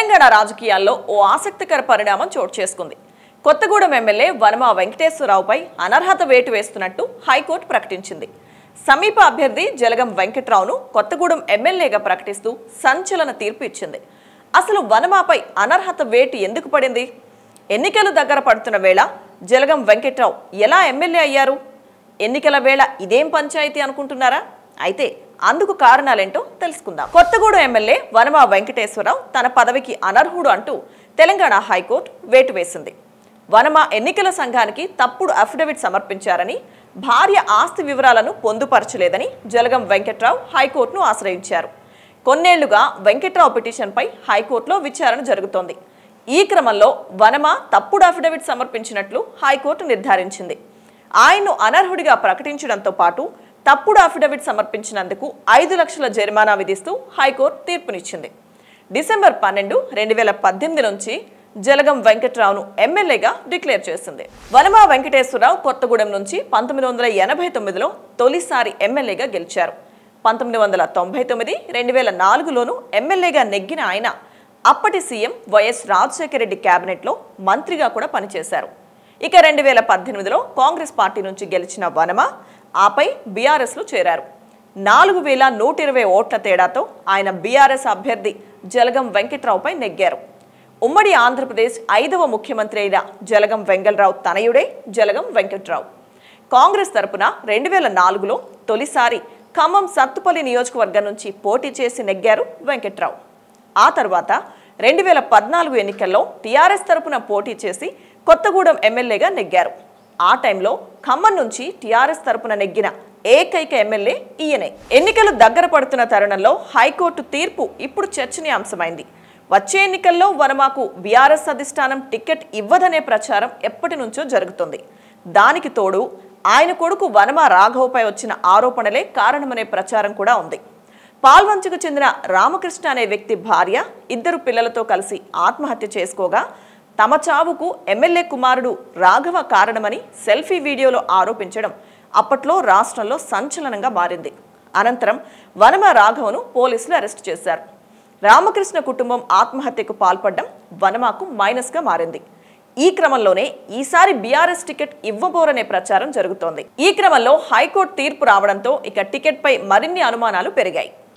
తెలంగాణ రాజకీయాల్లో ఓ ఆసక్తికర పరిణామం చోటు చేసుకుంది కొత్తగూడెం ఎమ్మెల్యే వనమ వెంకటేశ్వరరావుపై అనర్హత వేటు వేస్తున్నట్టు హైకోర్టు ప్రకటించింది సమీప అభ్యర్థి జలగం వెంకట్రావును కొత్తగూడెం ఎమ్మెల్యేగా ప్రకటిస్తూ సంచలన తీర్పు ఇచ్చింది అసలు వనమాపై అనర్హత వేటు ఎందుకు పడింది ఎన్నికలు దగ్గర పడుతున్న వేళ జలగం వెంకట్రావు ఎలా ఎమ్మెల్యే అయ్యారు ఎన్నికల వేళ ఇదేం పంచాయతీ అనుకుంటున్నారా అయితే అందుకు కారణాలేంటో తెలుసుకుందాం కొత్తగూడెం ఎమ్మెల్యే వనమా వెంకటేశ్వరరావు తన పదవికి అనర్హుడు అంటూ తెలంగాణ హైకోర్టు వేటు వేసింది వనమ ఎన్నికల సంఘానికి తప్పుడు అఫిడవిట్ సమర్పించారని భార్య ఆస్తి వివరాలను పొందుపరచలేదని జలగం వెంకట్రావు హైకోర్టును ఆశ్రయించారు కొన్నేళ్లుగా వెంకట్రావు పిటిషన్పై హైకోర్టులో విచారణ జరుగుతోంది ఈ క్రమంలో వనమ తప్పుడు అఫిడవిట్ సమర్పించినట్లు హైకోర్టు నిర్ధారించింది ఆయన్ను అనర్హుడిగా ప్రకటించడంతో పాటు తప్పుడు అఫిడవిట్ సమర్పించినందుకు ఐదు లక్షల జరిమానా విధిస్తూ హైకోర్టు తీర్పునిచ్చింది డిసెంబర్ పన్నెండు రెండు వేల పద్దెనిమిది నుంచి జలగం వెంకట్రావును ఎమ్మెల్యేగా డిక్లేర్ చేసింది వనమా వెంకటేశ్వరరావు కొత్తగూడెం నుంచి పంతొమ్మిది వందల ఎనభై తొమ్మిదిలో తొలిసారి ఎమ్మెల్యేగా గెలిచారు పంతొమ్మిది వందల తొంభై తొమ్మిది రెండు వేల నాలుగులోనూ ఎమ్మెల్యేగా నెగ్గిన ఆయన అప్పటి సీఎం వైఎస్ రాజశేఖర రెడ్డి కేబినెట్లో మంత్రిగా కూడా పనిచేశారు ఇక రెండు వేల పద్దెనిమిదిలో కాంగ్రెస్ పార్టీ నుంచి గెలిచిన వనమ ఆపై బీఆర్ఎస్లో చేరారు నాలుగు వేల నూట ఇరవై ఓట్ల తేడాతో ఆయన బీఆర్ఎస్ అభ్యర్థి జలగం వెంకట్రావుపై నెగ్గారు ఉమ్మడి ఆంధ్రప్రదేశ్ ఐదవ ముఖ్యమంత్రి అయిన జలగం వెంగళరావు తనయుడే జలగం వెంకట్రావు కాంగ్రెస్ తరపున రెండు వేల నాలుగులో తొలిసారి ఖమ్మం సత్తుపల్లి నియోజకవర్గం నుంచి పోటీ చేసి నెగ్గారు వెంకట్రావు ఆ తర్వాత రెండు వేల పద్నాలుగు ఎన్నికల్లో టీఆర్ఎస్ తరపున పోటీ చేసి కొత్తగూడెం ఎమ్మెల్యేగా నెగ్గారు ఆ టైంలో ఖమ్మం నుంచి టీఆర్ఎస్ తరపున నెగ్గిన ఏకైక ఎమ్మెల్యే ఈయనే ఎన్నికలు దగ్గర పడుతున్న తరుణంలో హైకోర్టు తీర్పు ఇప్పుడు చర్చనీయాంశమైంది వచ్చే ఎన్నికల్లో వనమాకు బీఆర్ఎస్ అధిష్టానం టికెట్ ఇవ్వదనే ప్రచారం ఎప్పటి నుంచో జరుగుతుంది దానికి తోడు ఆయన కొడుకు వనమా రాఘవపై వచ్చిన ఆరోపణలే కారణమనే ప్రచారం కూడా ఉంది పాల్వంచుకు చెందిన రామకృష్ణ అనే వ్యక్తి భార్య ఇద్దరు పిల్లలతో కలిసి ఆత్మహత్య చేసుకోగా తమ చావుకు ఎమ్మెల్యే కుమారుడు రాఘవ కారణమని సెల్ఫీ వీడియోలో ఆరోపించడం అప్పట్లో రాష్ట్రంలో సంచలనంగా మారింది అనంతరం వనమ రాఘవను పోలీసులు అరెస్టు చేశారు రామకృష్ణ కుటుంబం ఆత్మహత్యకు పాల్పడడం వనమాకు మైనస్గా మారింది ఈ క్రమంలోనే ఈసారి బీఆర్ఎస్ టికెట్ ఇవ్వబోరనే ప్రచారం జరుగుతోంది ఈ క్రమంలో హైకోర్టు తీర్పు రావడంతో ఇక టికెట్పై మరిన్ని అనుమానాలు పెరిగాయి